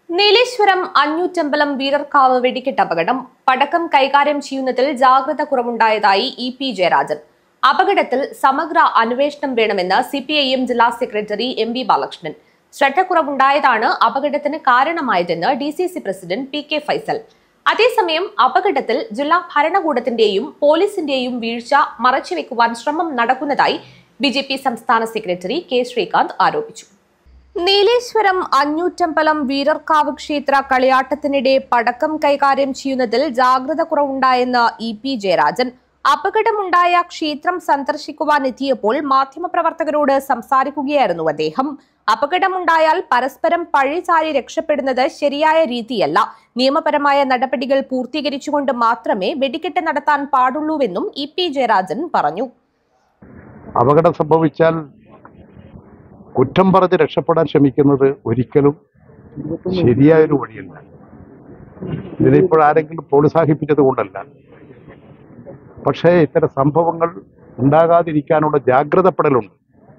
നീലേശ്വരം അഞ്ഞൂറ്റമ്പലം വീരർക്കാവ് വെടിക്കെട്ട് അപകടം പടക്കം കൈകാര്യം ചെയ്യുന്നതിൽ ജാഗ്രത കുറവുണ്ടായതായി ഇ പി ജയരാജൻ അപകടത്തിൽ സമഗ്ര അന്വേഷണം വേണമെന്ന് സി പി ഐ എം ജില്ലാ സെക്രട്ടറി എം വി ബാലകൃഷ്ണൻ ശ്രദ്ധക്കുറവുണ്ടായതാണ് അപകടത്തിന് കാരണമായതെന്ന് D C C president P K Faisal അതേസമയം അപകടത്തിൽ ജില്ലാ ഭരണകൂടത്തിന്റെയും പോലീസിന്റെയും വീഴ്ച മറച്ചുവെക്കുവാൻ ശ്രമം നടക്കുന്നതായി ബി ജെ പി സംസ്ഥാന സെക്രട്ടറി കെ ശ്രീകാന്ത് ആരോപിച്ചു നീലേശ്വരം അഞ്ഞൂറ്റമ്പലം വീരർക്കാവ് ക്ഷേത്ര കളിയാട്ടത്തിനിടെ പടക്കം കൈകാര്യം ചെയ്യുന്നതിൽ ജാഗ്രത കുറവുണ്ടായെന്ന് ഇ പി ജയരാജൻ അപകടമുണ്ടായ ക്ഷേത്രം സന്ദർശിക്കുവാൻ എത്തിയപ്പോൾ മാധ്യമപ്രവർത്തകരോട് സംസാരിക്കുകയായിരുന്നു അദ്ദേഹം അപകടമുണ്ടായാൽ പരസ്പരം പഴിചാരി രക്ഷപ്പെടുന്നത് ശരിയായ രീതിയല്ല നിയമപരമായ നടപടികൾ പൂർത്തീകരിച്ചുകൊണ്ട് മാത്രമേ വെടിക്കെട്ട് നടത്താൻ പാടുള്ളൂവെന്നും ഇ പി ജയരാജൻ പറഞ്ഞു അപകടം സംഭവിച്ചാൽ കുറ്റം പറഞ്ഞ് രക്ഷപ്പെടാൻ ശ്രമിക്കുന്നത് ഒരിക്കലും ശരിയായൊരു വഴിയല്ല ഇതിനിപ്പോൾ ആരെങ്കിലും പ്രോത്സാഹിപ്പിച്ചത് കൊണ്ടല്ല പക്ഷേ ഇത്തരം സംഭവങ്ങൾ ഉണ്ടാകാതിരിക്കാനുള്ള ജാഗ്രതപ്പെടലുണ്ട്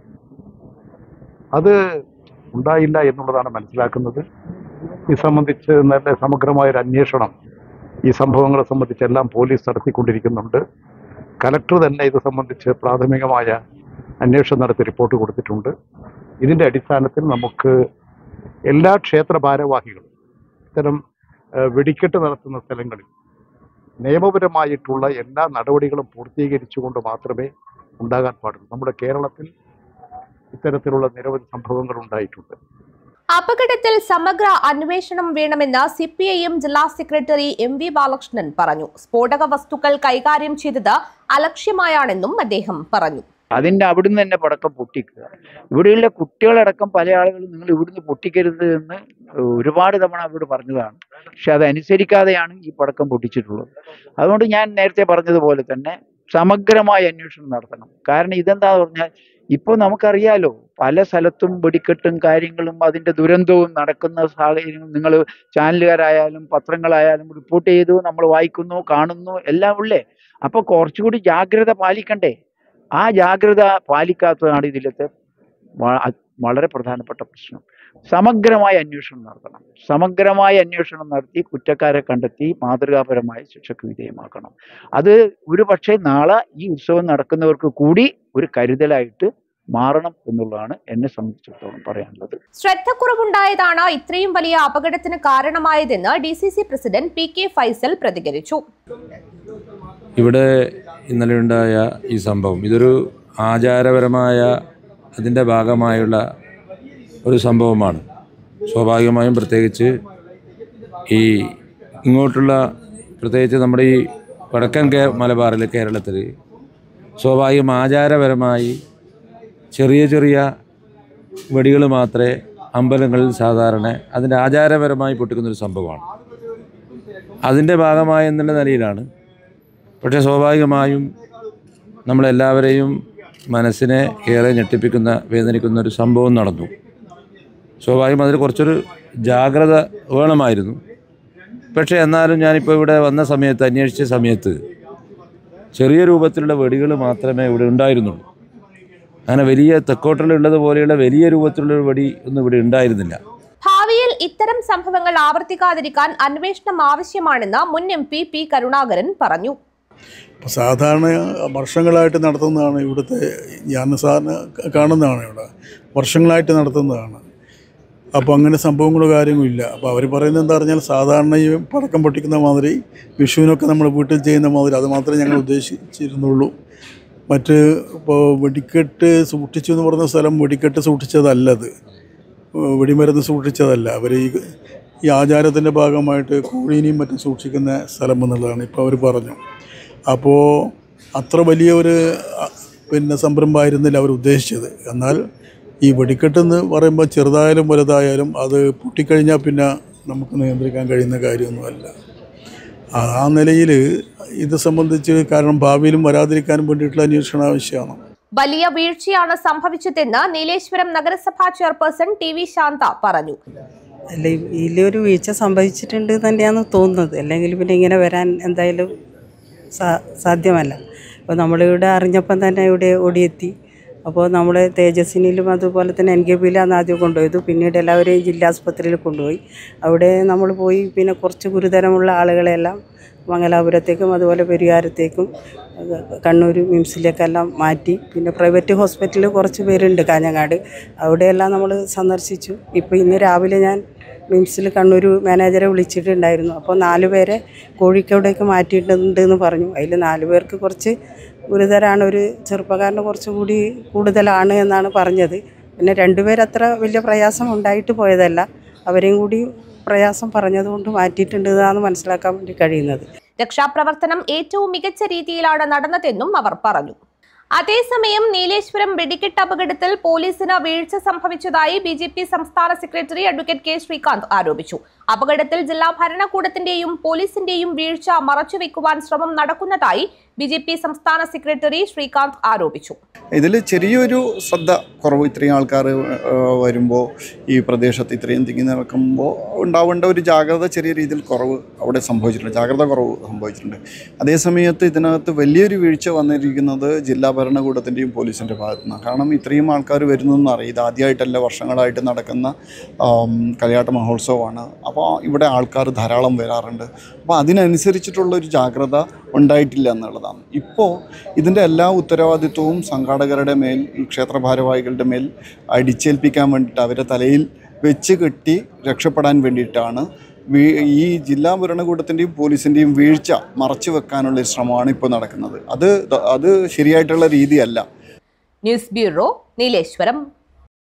അത് ഉണ്ടായില്ല എന്നുള്ളതാണ് മനസ്സിലാക്കുന്നത് ഇത് സംബന്ധിച്ച് നല്ല സമഗ്രമായൊരു അന്വേഷണം ഈ സംഭവങ്ങളെ സംബന്ധിച്ചെല്ലാം പോലീസ് നടത്തിക്കൊണ്ടിരിക്കുന്നുണ്ട് കലക്ടർ തന്നെ ഇത് സംബന്ധിച്ച് പ്രാഥമികമായ അന്വേഷണം നടത്തി റിപ്പോർട്ട് കൊടുത്തിട്ടുണ്ട് ഇതിൻ്റെ അടിസ്ഥാനത്തിൽ നമുക്ക് എല്ലാ ക്ഷേത്ര ഭാരവാഹികളും ഇത്തരം ഏഹ്, വെടിക്കെട്ട് നടത്തുന്ന സ്ഥലങ്ങളിൽ നിയമപരമായിട്ടുള്ള എല്ലാ നടപടികളും പൂർത്തീകരിച്ചുകൊണ്ട് മാത്രമേ ഉണ്ടാകാൻ പാടുള്ളൂ നമ്മുടെ കേരളത്തിൽ ഇത്തരത്തിലുള്ള നിരവധി സംഭവങ്ങൾ ഉണ്ടായിട്ടുണ്ട് അപകടത്തിൽ സമഗ്ര അന്വേഷണം വേണമെന്ന് സി പി ഐ എം ജില്ലാ സെക്രട്ടറി എം വി ബാലകൃഷ്ണൻ പറഞ്ഞു സ്ഫോടക വസ്തുക്കൾ കൈകാര്യം ചെയ്തത് അലക്ഷ്യമായാണെന്നും അദ്ദേഹം പറഞ്ഞു അതിൻ്റെ അവിടുന്ന് തന്നെ പടക്കം പൊട്ടിക്കുക ഇവിടെയുള്ള കുട്ടികളടക്കം പല ആളുകളും നിങ്ങൾ ഇവിടുന്ന് പൊട്ടിക്കരുത് എന്ന് ഒരുപാട് തവണ അവരോട് പറഞ്ഞതാണ് പക്ഷെ അത് അനുസരിക്കാതെയാണ് ഈ പടക്കം പൊട്ടിച്ചിട്ടുള്ളത് അതുകൊണ്ട് ഞാൻ നേരത്തെ പറഞ്ഞതുപോലെ തന്നെ സമഗ്രമായ അന്വേഷണം നടത്തണം കാരണം ഇതെന്താ പറഞ്ഞാൽ ഇപ്പോൾ നമുക്കറിയാലോ പല സ്ഥലത്തും വെടിക്കെട്ടും കാര്യങ്ങളും അതിൻ്റെ ദുരന്തവും നടക്കുന്ന സാഹചര്യങ്ങൾ നിങ്ങൾ ചാനലുകാരായാലും പത്രങ്ങളായാലും റിപ്പോർട്ട് ചെയ്തു നമ്മൾ വായിക്കുന്നു കാണുന്നു എല്ലാം ഉള്ളേ അപ്പോൾ കുറച്ചുകൂടി ജാഗ്രത പാലിക്കണ്ടേ ആ ജാഗ്രത പാലിക്കാത്തതാണ് ഇതിലത്തെ വ- അ- വളരെ പ്രധാനപ്പെട്ട പ്രശ്നം സമഗ്രമായ അന്വേഷണം നടത്തണം സമഗ്രമായ അന്വേഷണം നടത്തി കുറ്റക്കാരെ കണ്ടെത്തി മാതൃകാപരമായ ശിക്ഷയ്ക്ക് വിധേയമാക്കണം അത് ഒരു പക്ഷേ നാളെ ഈ ഉത്സവം നടക്കുന്നവർക്ക് കൂടി ഒരു കരുതലായിട്ട് മാറണം എന്നുള്ളതാണ് എന്നെ സംബന്ധിച്ചിടത്തോളം പറയാനുള്ളത് ശ്രദ്ധക്കുറവുണ്ടായതാണ് ഇത്രയും വലിയ അപകടത്തിന് കാരണമായതെന്ന് D C C president P K Faisal പ്രതികരിച്ചു ഇവിടെ ഇന്നലെ ഉണ്ടായ ഈ സംഭവം ഇതൊരു ആചാരപരമായ അതിൻ്റെ ഭാഗമായുള്ള ഒരു സംഭവമാണ് സ്വാഭാവികമായും പ്രത്യേകിച്ച് ഈ ഇങ്ങോട്ടുള്ള പ്രത്യേകിച്ച് നമ്മുടെ ഈ വടക്കൻ കേ മലബാറിൽ കേരളത്തിൽ സ്വാഭാവികം ആചാരപരമായി ചെറിയ ചെറിയ വെടികൾ മാത്രമേ അമ്പലങ്ങളിൽ സാധാരണ അതിൻ്റെ ആചാരപരമായി പൊട്ടിക്കുന്നൊരു സംഭവമാണ് അതിൻ്റെ ഭാഗമായി എന്നുള്ള നിലയിലാണ് പക്ഷേ സ്വാഭാവികമായും നമ്മളെല്ലാവരെയും മനസ്സിനെ ഏറെ ഞെട്ടിപ്പിക്കുന്ന വേദനിക്കുന്ന ഒരു സംഭവം നടന്നു സ്വാഭാവികം അതിൽ കുറച്ചൊരു ജാഗ്രത വേണമായിരുന്നു പക്ഷേ എന്നാലും ഞാനിപ്പോൾ ഇവിടെ വന്ന സമയത്ത് അന്വേഷിച്ച സമയത്ത് ചെറിയ രൂപത്തിലുള്ള വെടികൾ മാത്രമേ ഇവിടെ ഉണ്ടായിരുന്നുള്ളൂ അങ്ങനെ വലിയ തെക്കോട്ടിലുള്ളത് പോലെയുള്ള വലിയ രൂപത്തിലുള്ള ഒരു വെടി ഒന്നും ഇവിടെ ഉണ്ടായിരുന്നില്ല ഭാവിയിൽ ഇത്തരം സംഭവങ്ങൾ ആവർത്തിക്കാതിരിക്കാൻ അന്വേഷണം ആവശ്യമാണെന്ന് മുൻ എം പി പി കരുണാകരൻ പറഞ്ഞു അപ്പോൾ സാധാരണ വർഷങ്ങളായിട്ട് നടത്തുന്നതാണ് ഇവിടുത്തെ ഞാൻ സാറിന് കാണുന്നതാണ് ഇവിടെ വർഷങ്ങളായിട്ട് നടത്തുന്നതാണ് അപ്പോൾ അങ്ങനെ സംഭവങ്ങളോ കാര്യങ്ങളോ ഇല്ല അപ്പോൾ അവർ പറയുന്നത് എന്താ പറഞ്ഞാൽ സാധാരണ ഈ പടക്കം പൊട്ടിക്കുന്ന മാതിരി വിഷുവിനൊക്കെ നമ്മൾ വീട്ടിൽ ചെയ്യുന്ന മാതിരി അത് മാത്രമേ ഞങ്ങൾ ഉദ്ദേശിച്ചിരുന്നുള്ളൂ മറ്റ് ഇപ്പോൾ വെടിക്കെട്ട് സൂക്ഷിച്ചു എന്ന് പറയുന്ന സ്ഥലം വെടിക്കെട്ട് സൂക്ഷിച്ചതല്ലത് വെടിമരുന്ന് സൂക്ഷിച്ചതല്ല അവർ ഈ ഈ ആചാരത്തിൻ്റെ ഭാഗമായിട്ട് കോഴീനെയും മറ്റും സൂക്ഷിക്കുന്ന സ്ഥലം എന്നുള്ളതാണ് ഇപ്പോൾ അവർ പറഞ്ഞു അപ്പോൾ അത്ര വലിയ ഒരു അ, പിന്നെ സംരംഭമായിരുന്നില്ല അവർ ഉദ്ദേശിച്ചത് എന്നാൽ ഈ വെടിക്കെട്ടെന്ന് പറയുമ്പോൾ ചെറുതായാലും വലുതായാലും അത് പൊട്ടിക്കഴിഞ്ഞാൽ പിന്നെ നമുക്ക് നിയന്ത്രിക്കാൻ കഴിയുന്ന കാര്യമൊന്നുമല്ല ആ ആ നിലയിൽ ഇത് സംബന്ധിച്ച് കാരണം ഭാവിയിലും വരാതിരിക്കാനും വേണ്ടിയിട്ടുള്ള അന്വേഷണം ആവശ്യമാണ് വലിയ വീഴ്ചയാണ് സംഭവിച്ചതെന്ന് നീലേശ്വരം നഗരസഭാ ചെയർപേഴ്സൺ ടി വി ശാന്ത പറഞ്ഞു അല്ല ഇതിലൊരു വീഴ്ച സംഭവിച്ചിട്ടുണ്ട് തന്നെയാണ് തോന്നുന്നത് അല്ലെങ്കിൽ പിന്നെ ഇങ്ങനെ വരാൻ എന്തായാലും സാ സാധ്യമല്ല അപ്പോൾ നമ്മളിവിടെ അറിഞ്ഞപ്പം തന്നെ ഇവിടെ ഓടിയെത്തി അപ്പോൾ നമ്മൾ തേജസ്വിനിയിലും അതുപോലെ തന്നെ എൻ കെ പിയിലാണ് ആദ്യം കൊണ്ടുപോയത് പിന്നീട് എല്ലാവരെയും ജില്ലാ ആസ്പത്രിയിൽ കൊണ്ടുപോയി അവിടെ നമ്മൾ പോയി പിന്നെ കുറച്ച് ഗുരുതരമുള്ള ആളുകളെല്ലാം മംഗലാപുരത്തേക്കും അതുപോലെ പെരിയാരത്തേക്കും അത് കണ്ണൂർ മിംസിലേക്കെല്ലാം മാറ്റി പിന്നെ പ്രൈവറ്റ് ഹോസ്പിറ്റലിൽ കുറച്ച് പേരുണ്ട് കാഞ്ഞങ്ങാട് അവിടെയെല്ലാം നമ്മൾ സന്ദർശിച്ചു ഇപ്പോൾ ഇന്ന് രാവിലെ ഞാൻ മിംസിൽ കണ്ണൂർ മാനേജറെ വിളിച്ചിട്ടുണ്ടായിരുന്നു അപ്പോൾ നാല് പേരെ കോഴിക്കോടേക്ക് മാറ്റിയിട്ടുണ്ട് എന്ന് പറഞ്ഞു അതിൽ നാല് പേർക്ക് കുറച്ച് ഗുരുതരമാണ് ഒരു ചെറുപ്പക്കാരന് കുറച്ചുകൂടി കൂടുതലാണ് എന്നാണ് പറഞ്ഞത് പിന്നെ രണ്ടുപേരത്ര വലിയ പ്രയാസം ഉണ്ടായിട്ട് പോയതല്ല അവരെയും കൂടി പ്രയാസം പറഞ്ഞതുകൊണ്ട് മാറ്റിയിട്ടുണ്ട് എന്നാണ് മനസ്സിലാക്കാൻ വേണ്ടി കഴിയുന്നത് രക്ഷാപ്രവർത്തനം ഏറ്റവും മികച്ച രീതിയിലാണ് നടന്നതെന്നും അവർ പറഞ്ഞു അതേസമയം നീലേശ്വരം വെടിക്കെട്ട് അപകടത്തിൽ പോലീസിന് വീഴ്ച സംഭവിച്ചതായി ബി ജെ പി സംസ്ഥാന സെക്രട്ടറി അഡ്വക്കേറ്റ് കെ ശ്രീകാന്ത് ആരോപിച്ചു അപകടത്തിൽ ജില്ലാ ഭരണകൂടത്തിന്റെയും പോലീസിന്റെയും വീഴ്ച മറച്ചുവെക്കുവാൻ ശ്രമം നടക്കുന്നതായി ബി ജെ പി സംസ്ഥാന സെക്രട്ടറി ശ്രീകാന്ത് ആരോപിച്ചു ഇതിൽ ചെറിയൊരു ശ്രദ്ധ കുറവ് ഇത്രയും ആൾക്കാർ വരുമ്പോൾ ഈ പ്രദേശത്ത് ഇത്രയും തിങ്ങി നിൽക്കുമ്പോൾ ഉണ്ടാവേണ്ട ഒരു ജാഗ്രത ചെറിയ രീതിയിൽ കുറവ് അവിടെ സംഭവിച്ചിട്ടുണ്ട് ജാഗ്രത കുറവ് സംഭവിച്ചിട്ടുണ്ട് അതേസമയത്ത് ഇതിനകത്ത് വലിയൊരു വീഴ്ച വന്നിരിക്കുന്നത് ജില്ലാ ഭരണകൂടത്തിൻ്റെയും പോലീസിൻ്റെ ഭാഗത്തു നിന്നാണ് കാരണം ഇത്രയും ആൾക്കാർ വരുന്നതെന്ന് അറിയാം ഇത് ആദ്യമായിട്ടല്ല വർഷങ്ങളായിട്ട് നടക്കുന്ന ആം, കളിയാട്ട മഹോത്സവമാണ് അപ്പോൾ ഇവിടെ ആൾക്കാർ ധാരാളം വരാറുണ്ട് അപ്പോൾ അതിനനുസരിച്ചിട്ടുള്ള ഒരു ജാഗ്രത ഉണ്ടായിട്ടില്ല എന്നുള്ളതാണ് ഇപ്പോൾ ഇതിൻ്റെ എല്ലാ ഉത്തരവാദിത്വവും സംഘാടകരുടെ മേൽ ഈ ക്ഷേത്ര ഭാരവാഹികളുടെ മേൽ അടിച്ചേൽപ്പിക്കാൻ വേണ്ടിയിട്ട് അവരെ തലയിൽ വെച്ച് കെട്ടി രക്ഷപ്പെടാൻ വേണ്ടിയിട്ടാണ് വീ- ഈ ജില്ലാ ഭരണകൂടത്തിൻ്റെയും പോലീസിൻ്റെയും വീഴ്ച മറച്ചു വെക്കാനുള്ള ഒരു ശ്രമമാണ് ഇപ്പോൾ നടക്കുന്നത് അത് അത് ശരിയായിട്ടുള്ള രീതിയല്ല ന്യൂസ് ബ്യൂറോ നീലേശ്വരം